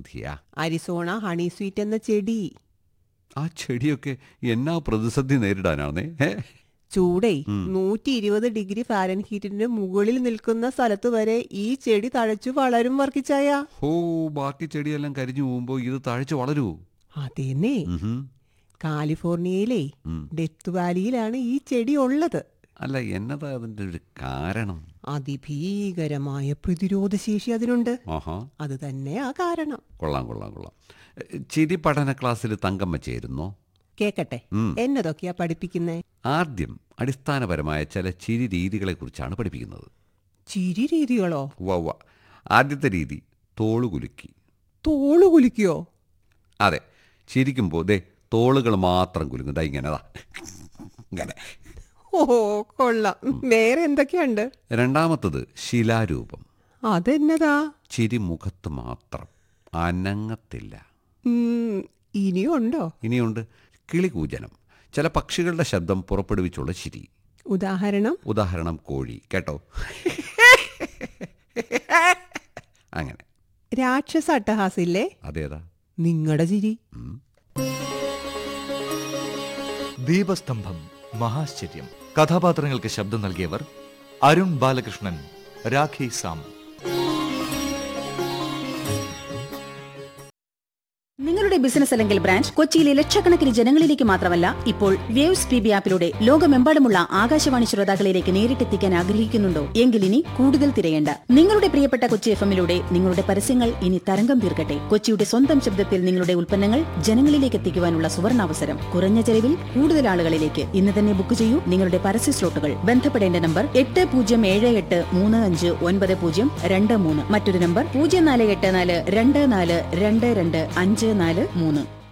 പ്രതിസന്ധിയാ Arizona honey sweet എന്ന ചെടി ആ ചെടിയൊക്കെ എന്നാ പ്രതിസന്ധി നേരിടാനാണേ ഏ ചൂടേ ഉം. നൂറ്റി ഇരുപത് ഡിഗ്രി ഫാരൻഹീറ്റിന് മുകളിൽ നിൽക്കുന്ന സ്ഥലത്ത് വരെ ഈ ചെടി തഴച്ചു വളരും വർക്കിച്ചായ ഓ ബാക്കി ചെടിയെല്ലാം കരിഞ്ഞു പോകുമ്പോൾ ഇത് തഴച്ചു വളരൂ അതേന്നേ ഉഹും. കാലിഫോർണിയയിലെ ഉം. ഡെത്ത് വാലിയിലാണ് ഈ ചെടി ഉള്ളത് അല്ല എന്നതാ അതിൻ്റെ ഒരു കാരണം അതിഭീകരമായ പ്രതിരോധശേഷി അതിനുണ്ട് ആഹാ അത് തന്നെ ആ കാരണം കൊള്ളാം കൊള്ളാം കൊള്ളാം എ, ചിരി പഠന ക്ലാസ്സിൽ തങ്കമ്മ ചേരുന്നോ കേക്കട്ടെ ഉം. എന്നതൊക്കെയാ പഠിപ്പിക്കുന്നേ ആദ്യം അടിസ്ഥാനപരമായ ചില ചിരി രീതികളെക്കുറിച്ചാണ് പഠിപ്പിക്കുന്നത് ചിരി രീതികളോ വവ്വ ആദ്യത്തെ രീതി തോള് കുലുക്കി തോളു കുലിക്കോ അതെ ചിരിക്കുമ്പോൾ ദേ തോളുകൾ മാത്രം കുലുങ്ങും ദാ ഇങ്ങനെതാ ഇങ്ങനെ ഓ കൊള്ളാം വേറെ എന്തൊക്കെയുണ്ട് രണ്ടാമത്തത് ശിലാരൂപം അതെന്നതാ ചിരി മുഖത്ത് മാത്രം അനങ്ങത്തില്ല ഉം, ഇനിയുണ്ടോ ഇനിയുണ്ട് കിളികൂജനം ചില പക്ഷികളുടെ ശബ്ദം പുറപ്പെടുവിച്ചുള്ള ചിരി ഉദാഹരണം ഉദാഹരണം കോഴി കേട്ടോ അങ്ങനെ രാക്ഷസ അട്ടഹാസില്ലേ അതേതാ നിങ്ങളുടെ ചിരി ദീപസ്തംഭം മഹാശ്ചര്യം കഥാപാത്രങ്ങൾക്ക് ശബ്ദം നൽകിയവർ അരുൺ ബാലകൃഷ്ണൻ രാഖി സാം നിങ്ങളുടെ ബിസിനസ് അല്ലെങ്കിൽ ബ്രാൻഡ് കൊച്ചിയിലെ ലക്ഷക്കണക്കിന് ജനങ്ങളിലേക്ക് മാത്രമല്ല ഇപ്പോൾ വേവ്സ് പി ബി ആപ്പിലൂടെ ലോകമെമ്പാടുമുള്ള ആകാശവാണി ശ്രോതാക്കളിലേക്ക് നേരിട്ടെത്തിക്കാൻ ആഗ്രഹിക്കുന്നുണ്ടോ എങ്കിൽ ഇനി കൂടുതൽ തിരയേണ്ട നിങ്ങളുടെ പ്രിയപ്പെട്ട കൊച്ചി എഫ് എമ്മിലൂടെ നിങ്ങളുടെ പരസ്യങ്ങൾ ഇനി തരംഗം തീർക്കട്ടെ കൊച്ചിയുടെ സ്വന്തം ശബ്ദത്തിൽ നിങ്ങളുടെ ഉൽപ്പന്നങ്ങൾ ജനങ്ങളിലേക്ക് എത്തിക്കുവാനുള്ള സുവർണാവസരം കുറഞ്ഞ ചെലവിൽ കൂടുതൽ ആളുകളിലേക്ക് ഇന്ന് തന്നെ ബുക്ക് ചെയ്യൂ നിങ്ങളുടെ പരസ്യ സ്ലോട്ടുകൾ ബന്ധപ്പെടേണ്ട നമ്പർ എട്ട് പൂജ്യം ഏഴ് എട്ട് മൂന്ന് അഞ്ച് ഒൻപത് പൂജ്യം രണ്ട് മൂന്ന് മറ്റൊരു നമ്പർ പൂജ്യം നാല് എട്ട് നാല് രണ്ട് നാല് രണ്ട് രണ്ട് അഞ്ച് നാല് മൂന്ന്